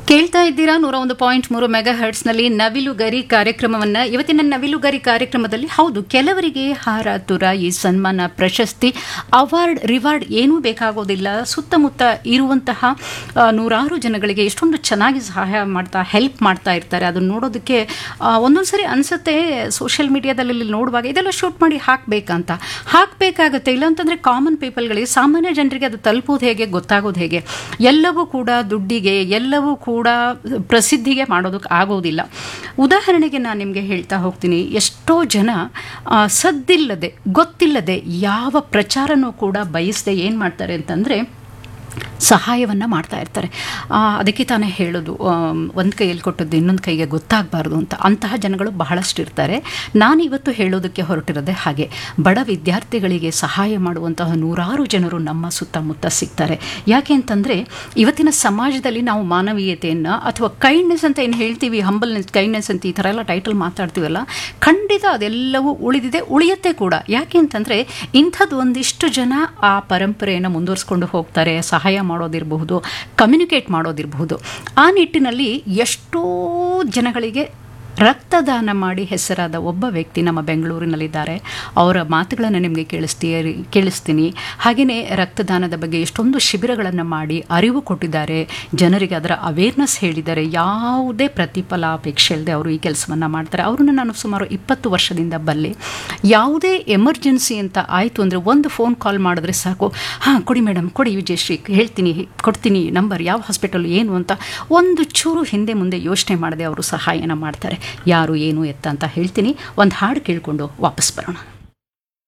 ಕೇಳ್ತಾ ಇದ್ದೀರಾ ನೂರ ಒಂದು ಪಾಯಿಂಟ್ ಮೂರು ಮೆಗಾ ಹರ್ಟ್ಸ್ನಲ್ಲಿ ನವಿಲುಗರಿ ಕಾರ್ಯಕ್ರಮವನ್ನ ಇವತ್ತಿನ ನವಿಲುಗರಿ ಕಾರ್ಯಕ್ರಮದಲ್ಲಿ ಹೌದು ಕೆಲವರಿಗೆ ಹಾರ ತುರಾಯಿ ಸನ್ಮಾನ ಪ್ರಶಸ್ತಿ ಅವಾರ್ಡ್ ರಿವಾರ್ಡ್ ಏನೂ ಬೇಕಾಗೋದಿಲ್ಲ ಸುತ್ತಮುತ್ತ ಇರುವಂತಹ ಆ, ನೂರಾರು ಜನಗಳಿಗೆ ಎಷ್ಟೊಂದು ಚೆನ್ನಾಗಿ ಸಹಾಯ ಮಾಡ್ತಾ ಹೆಲ್ಪ್ ಮಾಡ್ತಾ ಇರ್ತಾರೆ ಅದನ್ನ ನೋಡೋದಕ್ಕೆ ಆ, ಒಂದೊಂದು ಸರಿ ಅನ್ಸುತ್ತೆ ಸೋಷಿಯಲ್ ಮೀಡಿಯಾದಲ್ಲಿ ನೋಡುವಾಗ ಇದೆಲ್ಲ ಶೂಟ್ ಮಾಡಿ ಹಾಕಬೇಕಂತ ಹಾಕಬೇಕಾಗತ್ತೆ ಇಲ್ಲಾಂತಂದ್ರೆ ಕಾಮನ್ ಪೀಪಲ್ಗಳಿಗೆ ಸಾಮಾನ್ಯ ಜನರಿಗೆ ಅದು ತಲುಪೋದು ಹೇಗೆ ಗೊತ್ತಾಗೋದು ಹೇಗೆ ಎಲ್ಲವೂ ಕೂಡ ದುಡ್ಡಿಗೆ ಎಲ್ಲವೂ ಕೂಡ ಪ್ರಸಿದ್ಧಿಗೆ ಮಾಡೋದಕ್ಕೆ ಆಗೋದಿಲ್ಲ ಉದಾಹರಣೆಗೆ ನಾನು ನಿಮಗೆ ಹೇಳ್ತಾ ಹೋಗ್ತೀನಿ ಎಷ್ಟೋ ಜನ ಆ, ಸದ್ದಿಲ್ಲದೆ ಗೊತ್ತಿಲ್ಲದೆ ಯಾವ ಪ್ರಚಾರನೂ ಕೂಡ ಬಯಸದೆ ಏನು ಮಾಡ್ತಾರೆ ಅಂತಂದರೆ ಸಹಾಯವನ್ನು ಮಾಡ್ತಾ ಇರ್ತಾರೆ ಆ, ಅದಕ್ಕೆ ತಾನೇ ಹೇಳೋದು ಒಂದು ಕೈಯಲ್ಲಿ ಕೊಟ್ಟದ್ದು ಇನ್ನೊಂದು ಕೈಗೆ ಗೊತ್ತಾಗಬಾರ್ದು ಅಂತ ಅಂತಹ ಜನಗಳು ಬಹಳಷ್ಟು ಇರ್ತಾರೆ ನಾನು ಇವತ್ತು ಹೇಳೋದಕ್ಕೆ ಹೊರಟಿರೋದೆ ಹಾಗೆ ಬಡ ವಿದ್ಯಾರ್ಥಿಗಳಿಗೆ ಸಹಾಯ ಮಾಡುವಂತಹ ನೂರಾರು ಜನರು ನಮ್ಮ ಸುತ್ತಮುತ್ತ ಸಿಗ್ತಾರೆ ಯಾಕೆ ಅಂತಂದರೆ ಇವತ್ತಿನ ಸಮಾಜದಲ್ಲಿ ನಾವು ಮಾನವೀಯತೆಯನ್ನು ಅಥವಾ ಕೈಂಡ್ನೆಸ್ ಅಂತ ಏನು ಹೇಳ್ತೀವಿ ಹಂಬಲ್ನೆಸ್ ಕೈಂಡ್ನೆಸ್ ಅಂತ ಈ ಥರ ಎಲ್ಲ ಟೈಟಲ್ ಮಾತಾಡ್ತೀವಲ್ಲ ಖಂಡಿತ ಅದೆಲ್ಲವೂ ಉಳಿದಿದೆ ಉಳಿಯುತ್ತೆ ಕೂಡ ಯಾಕೆ ಅಂತಂದರೆ ಇಂಥದ್ದು ಒಂದಿಷ್ಟು ಜನ ಆ ಪರಂಪರೆಯನ್ನು ಮುಂದುವರಿಸ್ಕೊಂಡು ಹೋಗ್ತಾರೆ ಸಹಾಯ ಮಾಡೋದಿರಬಹುದು ಕಮ್ಯುನಿಕೇಟ್ ಮಾಡೋದಿರಬಹುದು ಆ ನಿಟ್ಟಿನಲ್ಲಿ ಎಷ್ಟೋ ಜನಗಳಿಗೆ ರಕ್ತದಾನ ಮಾಡಿ ಹೆಸರಾದ ಒಬ್ಬ ವ್ಯಕ್ತಿ ನಮ್ಮ ಬೆಂಗಳೂರಿನಲ್ಲಿದ್ದಾರೆ ಅವರ ಮಾತುಗಳನ್ನು ನಿಮಗೆ ಕೇಳಿಸ್ತೀ ಕೇಳಿಸ್ತೀನಿ ಹಾಗೆಯೇ ರಕ್ತದಾನದ ಬಗ್ಗೆ ಎಷ್ಟೊಂದು ಶಿಬಿರಗಳನ್ನು ಮಾಡಿ ಅರಿವು ಕೊಟ್ಟಿದ್ದಾರೆ ಜನರಿಗೆ ಅದರ ಅವೇರ್ನೆಸ್ ಹೇಳಿದ್ದಾರೆ ಯಾವುದೇ ಪ್ರತಿಫಲಾಪೇಕ್ಷೆ ಇಲ್ಲದೆ ಅವರು ಈ ಕೆಲಸವನ್ನು ಮಾಡ್ತಾರೆ ಅವ್ರನ್ನ ನಾನು ಸುಮಾರು ಇಪ್ಪತ್ತು ವರ್ಷದಿಂದ ಬಲ್ಲೆ ಯಾವುದೇ ಎಮರ್ಜೆನ್ಸಿ ಅಂತ ಆಯಿತು ಅಂದರೆ ಒಂದು ಫೋನ್ ಕಾಲ್ ಮಾಡಿದ್ರೆ ಸಾಕು ಹಾಂ ಕೊಡಿ ಮೇಡಮ್ ಕೊಡಿ ವಿಜಯಶ್ರೀ ಹೇಳ್ತೀನಿ ಕೊಡ್ತೀನಿ ನಂಬರ್ ಯಾವ ಹಾಸ್ಪಿಟಲ್ ಏನು ಅಂತ ಒಂದು ಚೂರು ಹಿಂದೆ ಮುಂದೆ ಯೋಚನೆ ಮಾಡದೆ ಅವರು ಸಹಾಯನ ಮಾಡ್ತಾರೆ ಯಾರು ಏನು ಎತ್ತ ಅಂತ ಹೇಳ್ತೀನಿ ಒಂದು ಹಾಡು ಕೇಳಿಕೊಂಡು ವಾಪಸ್ ಬರೋಣ